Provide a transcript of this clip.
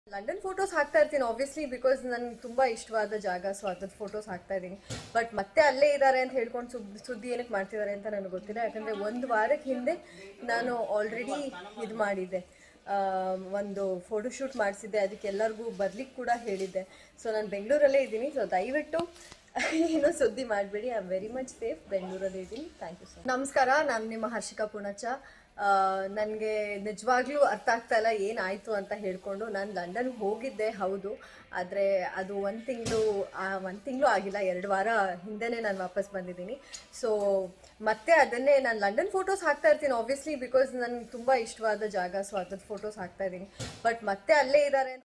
London photos ಹಾಕ್ತಾ ಇರ್ತೀನಿ obviously because ನನ್ಗೆ ತುಂಬಾ ಇಷ್ಟವಾದ ಜಾಗ ಸೊ ಅದ್ರದ್ದು ಫೋಟೋಸ್ ಹಾಕ್ತಾ ಇದ್ದೀನಿ ಬಟ್ ಮತ್ತೆ ಅಲ್ಲೇ ಇದ್ದಾರೆ ಅಂತ ಹೇಳ್ಕೊಂಡು ಸುದ್ದಿ ಸುದ್ದಿ ಏನಕ್ಕೆ ಮಾಡ್ತಿದ್ದಾರೆ ಅಂತ ನನಗೆ ಗೊತ್ತಿಲ್ಲ ಯಾಕಂದ್ರೆ ಒಂದು ವಾರಕ್ಕೆ ಹಿಂದೆ ನಾನು ಆಲ್ರೆಡಿ ಇದು ಮಾಡಿದ್ದೆ ಆ, ಒಂದು ಫೋಟೋಶೂಟ್ ಮಾಡಿಸಿದ್ದೆ ಅದಕ್ಕೆ ಎಲ್ಲರಿಗೂ ಬರ್ಲಿಕ್ಕೆ ಕೂಡ ಹೇಳಿದ್ದೆ ಸೊ ನಾನು ಬೆಂಗಳೂರಲ್ಲೇ ಇದ್ದೀನಿ ಸೊ ದಯವಿಟ್ಟು ಏನೋ ಸುದ್ದಿ ಮಾಡಬೇಡಿ I am very much safe ಬೆಂಗಳೂರಲ್ಲಿ ಇದ್ದೀನಿ ಥ್ಯಾಂಕ್ ಯು ಸರ್ ನಮಸ್ಕಾರ ನಾನು ನಿಮ್ಮ ಹರ್ಷಿಕಾ ಪುಣಚ ನನಗೆ ನಿಜವಾಗ್ಲೂ ಅರ್ಥ ಆಗ್ತಾ ಇಲ್ಲ ಏನಾಯಿತು ಅಂತ ಹೇಳ್ಕೊಂಡು ನಾನು ಲಂಡನ್ಗೆ ಹೋಗಿದ್ದೆ ಹೌದು ಆದರೆ ಅದು ಒಂದು ತಿಂಗಳು ಒಂದು ತಿಂಗಳು ಆಗಿಲ್ಲ ಎರಡು ವಾರ ಹಿಂದೆನೇ ನಾನು ವಾಪಸ್ ಬಂದಿದ್ದೀನಿ ಸೊ ಮತ್ತೆ ಅದನ್ನೇ ನಾನು ಲಂಡನ್ ಫೋಟೋಸ್ ಹಾಕ್ತಾ ಇರ್ತೀನಿ ಆಬ್ವಿಯಸ್ಲಿ ಬಿಕಾಸ್ ನನಗೆ ತುಂಬ ಇಷ್ಟವಾದ ಜಾಗ ಸೊ ಅದ್ರದ್ದು ಫೋಟೋಸ್ ಹಾಕ್ತಾ ಇದ್ದೀನಿ ಬಟ್ ಮತ್ತೆ ಅಲ್ಲೇ ಇದ್ದಾರೆ